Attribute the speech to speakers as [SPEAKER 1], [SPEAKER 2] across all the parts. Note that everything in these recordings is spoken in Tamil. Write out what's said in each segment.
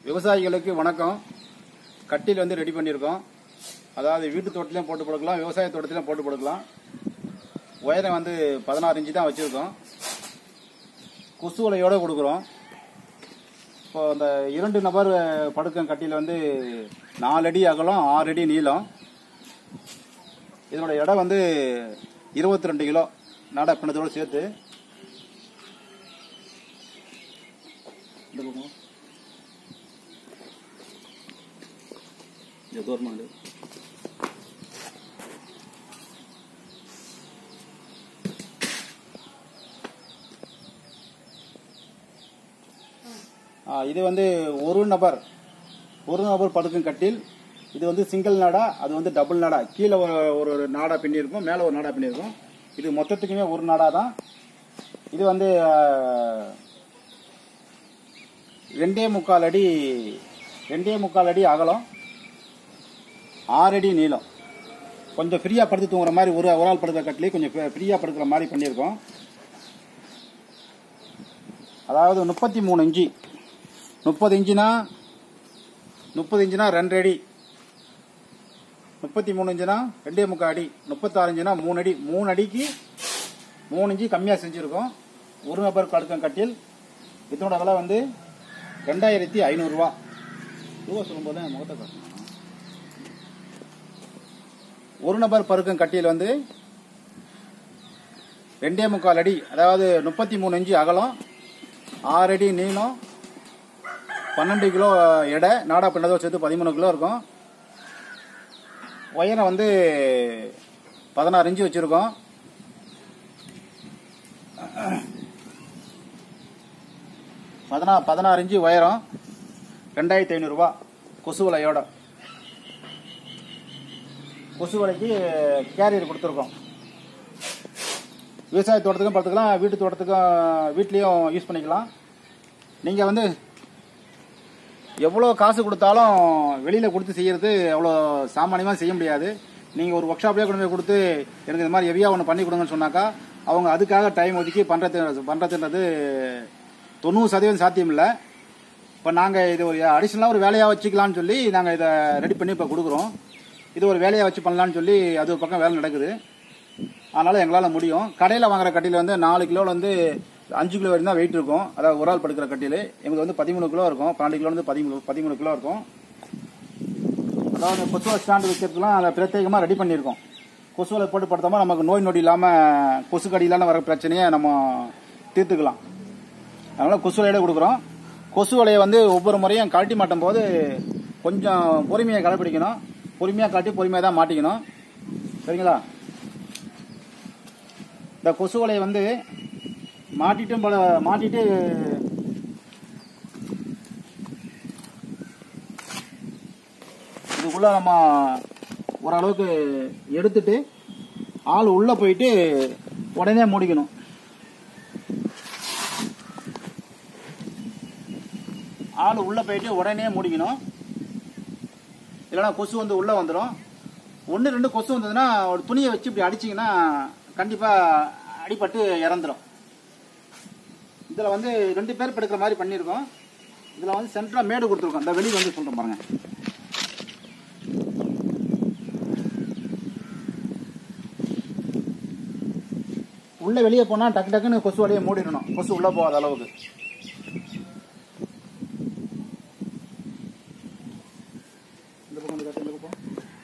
[SPEAKER 1] விவசாயிகளுக்கு வணக்கம் கட்டில் வந்து ரெடி பண்ணியிருக்கோம் அதாவது வீட்டு தோட்டத்திலையும் போட்டு கொடுக்கலாம் விவசாய தோட்டத்திலையும் போட்டு கொடுக்கலாம் உயரம் வந்து பதினாறு இன்ச்சு தான் வச்சுருக்கோம் கொசு வலையோட கொடுக்குறோம் இப்போ அந்த இரண்டு நபர் படுக்கும் கட்டில் வந்து நாலு அடி அகலம் ஆறு அடி நீளம் இதனோட எடை வந்து இருபத்தி ரெண்டு கிலோ நாடா பின்னத்தோடு சேர்த்து இந்த பக்கம் இது கவர்மெண்ட் இது வந்து ஒரு நபர் ஒரு நபர் படுக்கும் கட்டில் இது வந்து சிங்கிள் நாடா அது வந்து டபுள் நாடா கீழே ஒரு ஒரு நாடா பின்னிருக்கும் மேலே ஒரு நாடா பின்னிருக்கும் இது மொத்தத்துக்குமே ஒரு நாடா தான் இது வந்து ஆஹ், ரெண்டே முக்கால் அடி ரெண்டே முக்கால் அடி அகலம் ஆறு அடி நீளம் கொஞ்சம் ஃப்ரீயாக படுத்து தூங்குற மாதிரி ஒரு ஒரு ஆள் படுக்கிற கட்டிலே கொஞ்சம் ஃப்ரீயாக படுக்கிற மாதிரி பண்ணியிருக்கோம் அதாவது முப்பத்தி மூணு இன்ச்சு முப்பது இன்ச்சுனா முப்பது இன்ச்சுனா ரெண்டு அடி முப்பத்தி மூணு இன்ச்சுனா ரெண்டே முக்கால் அடி முப்பத்தாறு இன்ச்சுனா மூணு அடி மூணு அடிக்கு மூணு இன்ச்சு கம்மியாக செஞ்சுருக்கோம் ஒரு நபர் படுக்கம் கட்டில் இதனோட விலை வந்து ரெண்டாயிரத்தி ஐநூறுரூவா ரூபா சொல்லும்போது தான் முகத்தை காட்டணும் ஒரு நபர் பருக்கம் கட்டியில் வந்து ரெண்டே முக்கால் அடி அதாவது முப்பத்தி மூணு இன்ச்சு அகலம் ஆறு அடி நீளம் பன்னெண்டு கிலோ எடை நாடா பின்னதோ சேர்த்து பதிமூணு கிலோ இருக்கும் உயரம் வந்து பதினாறு இன்ச்சு வச்சுருக்கோம் பதினா பதினாறு இன்ச்சு உயரம் ரெண்டாயிரத்தி ஐநூறுரூவா கொசு வலையோட கொசு வலைக்கு கேரியர் கொடுத்துருக்கோம் விவசாய தோட்டத்துக்கும் பார்த்துக்கலாம் வீட்டு தோட்டத்துக்கும் வீட்லேயும் யூஸ் பண்ணிக்கலாம் நீங்கள் வந்து எவ்வளோ காசு கொடுத்தாலும் வெளியில் கொடுத்து செய்யறது அவ்வளோ சாமானியமாக செய்ய முடியாது நீங்கள் ஒரு ஒர்க் ஷாப்லேயே கொண்டு போய் கொடுத்து எனக்கு இந்த மாதிரி ஹெவியாக ஒன்று பண்ணி கொடுங்கன்னு சொன்னாக்கா அவங்க அதுக்காக டைம் ஒதுக்கி பண்ணுறது பண்ணுறதுன்றது தொண்ணூறு சதவீதம் சாத்தியம் இல்லை இப்போ நாங்கள் இது ஒரு அடிஷ்னலாக ஒரு வேலையாக வச்சுக்கலாம்னு சொல்லி நாங்கள் இதை ரெடி பண்ணி இப்போ கொடுக்குறோம் இது ஒரு வேலையாக வச்சு பண்ணலான்னு சொல்லி அது ஒரு பக்கம் வேலை நடக்குது அதனால் எங்களால் முடியும் கடையில் வாங்குற கட்டியில் வந்து நாலு கிலோவில் வந்து அஞ்சு கிலோ வரைக்கும் தான் வெயிட் இருக்கும் அதாவது ஒரு ஆள் படுக்கிற கட்டில் எங்களுக்கு வந்து பதிமூணு கிலோ இருக்கும் பன்னெண்டு கிலோலேருந்து பதிமூணு பதிமூணு கிலோ இருக்கும் அதாவது கொசுவலை ஸ்டாண்டு வைக்கிறதுலாம் அதை பிரத்யேகமாக ரெடி பண்ணியிருக்கோம் கொசுவலை போட்டு படுத்தாமல் நமக்கு நோய் நொடி இல்லாமல் கொசு கடியிலான வர பிரச்சனையை நம்ம தீர்த்துக்கலாம் அதனால் கொசு வலையோட கொடுக்குறோம் கொசு வலையை வந்து ஒவ்வொரு முறையும் கழட்டி மாட்டும் போது கொஞ்சம் பொறுமையை கடைப்பிடிக்கணும் பொறுமையாக கழட்டி பொறுமையாக தான் மாட்டிக்கணும் சரிங்களா இந்த கொசு வலையை வந்து மாட்டிட்டும் போல மாட்டிட்டு இதுக்குள்ள நம்ம ஓரளவுக்கு எடுத்துட்டு ஆள் உள்ள போயிட்டு உடனே மூடிக்கணும் ஆள் உள்ள போயிட்டு உடனே மூடிக்கணும் இல்லைன்னா கொசு வந்து உள்ள வந்துடும் ஒன்று ரெண்டு கொசு வந்ததுன்னா ஒரு துணியை வச்சு இப்படி அடிச்சிங்கன்னா கண்டிப்பாக அடிபட்டு இறந்துடும் இதில் வந்து ரெண்டு பேர் படுக்கிற மாதிரி பண்ணியிருக்கோம் இதில் வந்து சென்டராக மேடு கொடுத்துருக்கோம் இந்த வெளியே வந்து சொல்கிறேன் பாருங்க உள்ள வெளியே போனால் டக்கு டக்குன்னு கொசு வலையை மூடிடணும் கொசு உள்ளே போகாத அளவுக்கு இந்த பக்கம் வந்து காட்டு, இந்த பக்கம்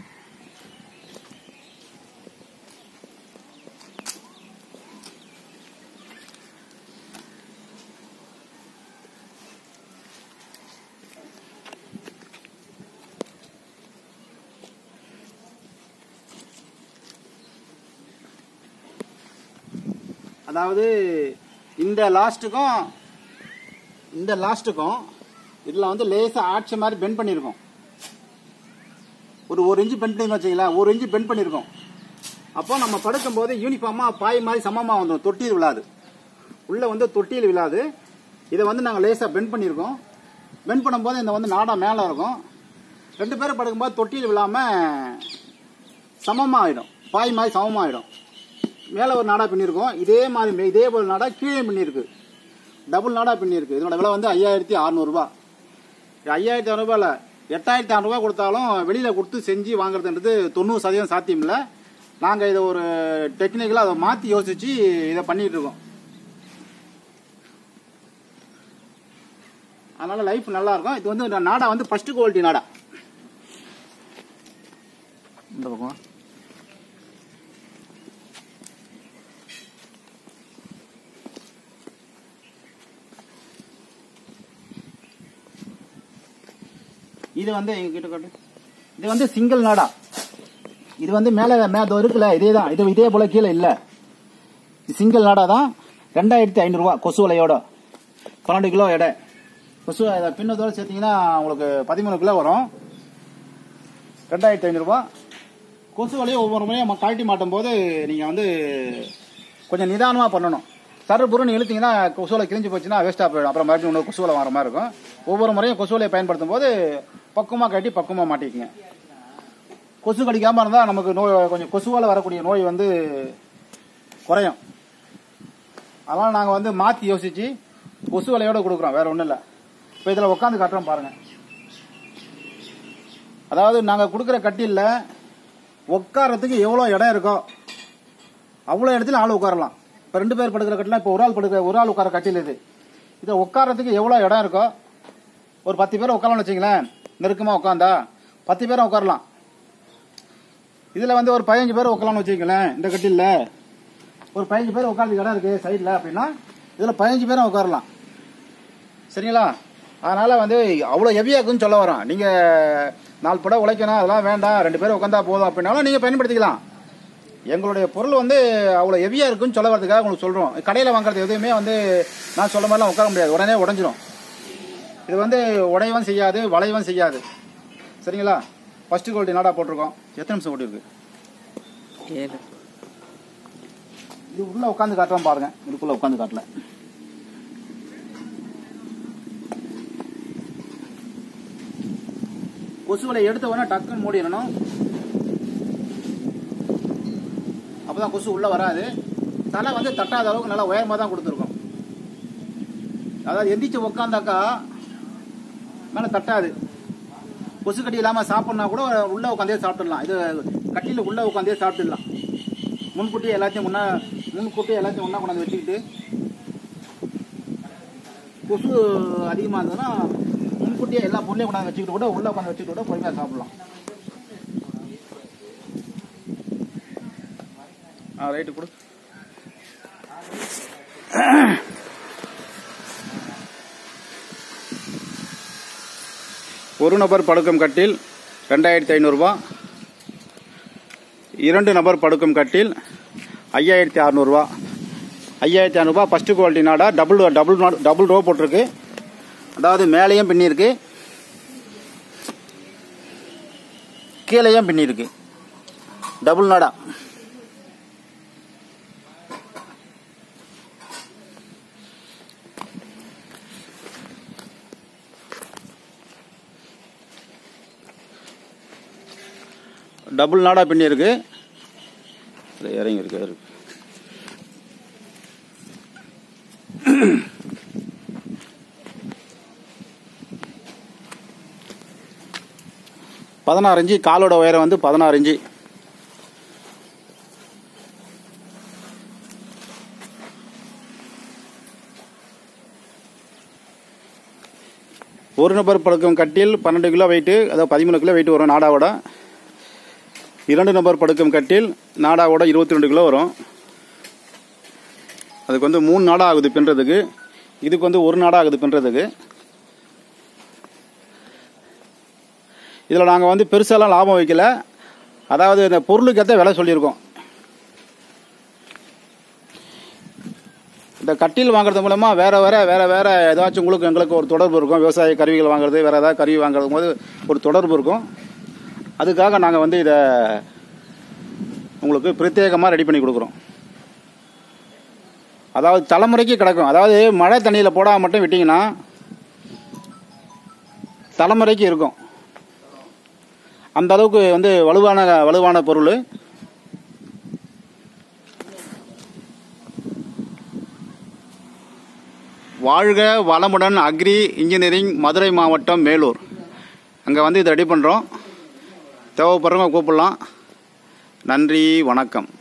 [SPEAKER 1] அதாவது இந்த லாஸ்ட்டுக்கும் இந்த லாஸ்ட்டுக்கும் இதில் வந்து லேசாக ஆட்சி மாதிரி பெண்ட் பண்ணியிருக்கோம் ஒரு ஒரு இன்ச்சு பெண்ட் பண்ணி வச்சுங்களேன் ஒரு இன்ச்சு பெண்ட் பண்ணியிருக்கோம் அப்போ நம்ம படுக்கும்போது யூனிஃபார்மாக பாய் மாதிரி சமமாக வந்துடும் தொட்டியில் விழாது உள்ளே வந்து தொட்டியில் விழாது இதை வந்து நாங்கள் லேசாக பெண்ட் பண்ணியிருக்கோம் பெண்ட் பண்ணும்போது இந்த வந்து நாடா மேலே இருக்கும் ரெண்டு பேரும் படுக்கும்போது தொட்டியில் விழாமல் சமமாக ஆகிடும் பாய் மாதிரி சமமாக ஆகிடும் மேலே ஒரு நாடா பின்னிருக்கோம் இதே மாதிரி மே- இதே போல் நாடா கீழே பின்னிருக்கு டபுள் நாடா பின்னிருக்கு இதனோட விலை வந்து ஐயாயிரத்தி அறநூறுபா ஐயாயிரத்தி ஐநூறுபாயில் எட்டாயிரத்தி ஐநூறுபா கொடுத்தாலும் வெளியில் கொடுத்து செஞ்சு வாங்குறதுன்றது தொண்ணூறு சதவீதம் சாத்தியம் இல்லை நாங்கள் இதை ஒரு டெக்னிக்கலாக அதை மாற்றி யோசித்து இதை பண்ணிட்டு இருக்கோம் அதனால லைஃப் நல்லா இருக்கும் இது வந்து நாடா வந்து ஃபர்ஸ்ட் குவாலிட்டி நாடா இந்த பக்கம் இது வந்து எங்க கிட்ட காட்டு இது வந்து சிங்கிள் நாடா இது வந்து மேல மேல இருக்குல்ல இதே தான் இது இதே போல கீழே இல்ல சிங்கிள் நாடா தான் ரெண்டாயிரத்தி ஐநூறு ரூபா கொசு வலையோட பன்னெண்டு கிலோ எடை கொசு அதை பின்னத்தோட சேர்த்தீங்கன்னா உங்களுக்கு பதிமூணு கிலோ வரும் ரெண்டாயிரத்தி ஐநூறு ரூபா கொசு வலையை ஒவ்வொரு முறையும் நம்ம கழட்டி மாட்டும் போது நீங்க வந்து கொஞ்சம் நிதானமா பண்ணணும் சரு புருன்னு இழுத்தீங்கன்னா கொசு வலை கிழிஞ்சு போச்சுன்னா வேஸ்டா போயிடும் அப்புறம் மறுபடியும் இன்னொரு கொசு வலை வர மாதிரி இருக்கும் ஒவ்வொரு முறையும் கொசு வலையை பயன்படுத்தும் போது பக்குவமா கட்டி பக்குவமா மாட்டிக்கங்க கொசு கடிக்காம இருந்தா நமக்கு நோய் கொஞ்சம் கொசுவால வரக்கூடிய நோய் வந்து குறையும் அதனால நாங்க வந்து மாத்தி யோசிச்சு கொசு வலையோட கொடுக்குறோம் வேற ஒண்ணும் இல்ல இப்ப இதுல உட்காந்து காட்டுறோம் பாருங்க அதாவது நாங்க கொடுக்குற கட்டில்ல உட்காரத்துக்கு எவ்வளவு இடம் இருக்கோ அவ்வளவு இடத்துல ஆள் உட்காரலாம் இப்ப ரெண்டு பேர் படுக்கிற கட்டில இப்ப ஒரு ஆள் படுக்கிற ஒரு ஆள் உட்கார கட்டில் இது இது உட்காரத்துக்கு எவ்வளவு இடம் இருக்கோ ஒரு பத்து பேர் உட்காரலாம்னு வச்சுங்களேன் நெருக்கமா உட்காந்தா பத்து பேரும் உட்காரலாம் இதுல வந்து ஒரு பதினஞ்சு பேர் உட்காரலாம்னு வச்சுக்கங்களேன் இந்த கட்டில்ல ஒரு பதினஞ்சு பேர் உட்காந்து இடம் இருக்கு சைடுல அப்படின்னா இதுல பதினஞ்சு பேரும் உட்காரலாம் சரிங்களா அதனால வந்து அவ்வளவு ஹெவியா இருக்குன்னு சொல்ல வரோம் நீங்க நாலு படம் உழைக்கணும் அதெல்லாம் வேண்டாம் ரெண்டு பேரும் உட்காந்தா போதும் அப்படின்னாலும் நீங்க பயன்படுத்திக்கலாம் எங்களுடைய பொருள் வந்து அவ்வளவு ஹெவியா இருக்குன்னு சொல்ல வரதுக்காக உங்களுக்கு சொல்றோம் கடையில வாங்குறது எதுவுமே வந்து நான் சொல்ல மாதிரிலாம் உட்கார முடியாது உடனே உடஞ்சிரும் இது வந்து உடையவும் செய்யாது வளையவும் செய்யாது சரிங்களா ஃபர்ஸ்ட் குவாலிட்டி நாடா போட்டிருக்கோம் எத்தனை நிமிஷம் ஓட்டிருக்கு
[SPEAKER 2] ஏழு
[SPEAKER 1] இது உள்ள உட்காந்து காட்டுறோம் பாருங்க இதுக்குள்ள உட்காந்து காட்டல கொசுவலை எடுத்த உடனே டக்குன்னு மூடிடணும் அப்பதான் கொசு உள்ள வராது தலை வந்து தட்டாத அளவுக்கு நல்லா உயரமா தான் கொடுத்துருக்கோம் அதாவது எந்திரிச்சு உக்காந்தாக்கா மேல தட்டாது கொசு கட்டி இல்லாம சாப்பிடனா கூட உள்ள உட்காந்தே சாப்பிட்டுடலாம் இது கட்டில உள்ள உட்காந்தே சாப்பிட்டுடலாம் முன்கூட்டியே எல்லாத்தையும் முன்னா முன்கூட்டியே எல்லாத்தையும் ஒண்ணா கொண்டாந்து வச்சுக்கிட்டு கொசு அதிகமாக இருந்ததுன்னா முன்கூட்டியே எல்லா பொருளையும் கொண்டாந்து வச்சுக்கிட்டு கூட உள்ள உட்காந்து வச்சுக்கிட்டு கூட பொறுமையாக சாப்பிடலாம் ஆ ரைட்டு கொடு ஒரு நபர் படுக்கும் கட்டில் ரெண்டாயிரத்தி ஐநூறுரூவா இரண்டு நபர் படுக்கும் கட்டில் ஐயாயிரத்தி அறநூறுவா ஐயாயிரத்தி அறநூறுபா ஃபர்ஸ்ட் குவாலிட்டி நாடா டபுள் டபுள் டபுள் ரோ போட்டிருக்கு அதாவது மேலேயும் பின்னிருக்கு கீழேயும் பின்னிருக்கு டபுள் நாடா டபுள் நாடா பின்னிருக்கு இது இறங்கி இருக்கு இருக்கு பதினாறு இன்ச்சு காலோட உயரம் வந்து பதினாறு இன்ச்சு ஒரு நபர் படுக்கும் கட்டில் பன்னெண்டு கிலோ வெயிட்டு அதாவது பதிமூணு கிலோ வெயிட் வரும் நாடாவோட இரண்டு நபர் படுக்கும் கட்டில் நாடாவோட இருபத்தி ரெண்டு கிலோ வரும் அதுக்கு வந்து மூணு நாடா ஆகுது பின்றதுக்கு இதுக்கு வந்து ஒரு நாடா ஆகுது பின்றதுக்கு இதில் நாங்கள் வந்து பெருசாலாம் லாபம் வைக்கல அதாவது இந்த பொருளுக்கு ஏற்ற விலை சொல்லியிருக்கோம் இந்த கட்டில் வாங்குறது மூலமா வேற வேற வேற வேற ஏதாச்சும் உங்களுக்கு எங்களுக்கு ஒரு தொடர்பு இருக்கும் விவசாய கருவிகள் வாங்குறது வேற ஏதாவது கருவி வாங்குறது போது ஒரு தொடர்பு இருக்கும் அதுக்காக நாங்கள் வந்து இதை உங்களுக்கு பிரத்யேகமாக ரெடி பண்ணி கொடுக்குறோம் அதாவது தலைமுறைக்கு கிடக்கும் அதாவது மழை தண்ணியில் போடாம மட்டும் விட்டிங்கன்னா தலைமுறைக்கு இருக்கும் அந்த அளவுக்கு வந்து வலுவான வலுவான பொருள் வாழ்க வளமுடன் அக்ரி இன்ஜினியரிங் மதுரை மாவட்டம் மேலூர் அங்கே வந்து இதை ரெடி பண்ணுறோம் தேவைப்படுறவங்க கூப்பிடலாம் நன்றி வணக்கம்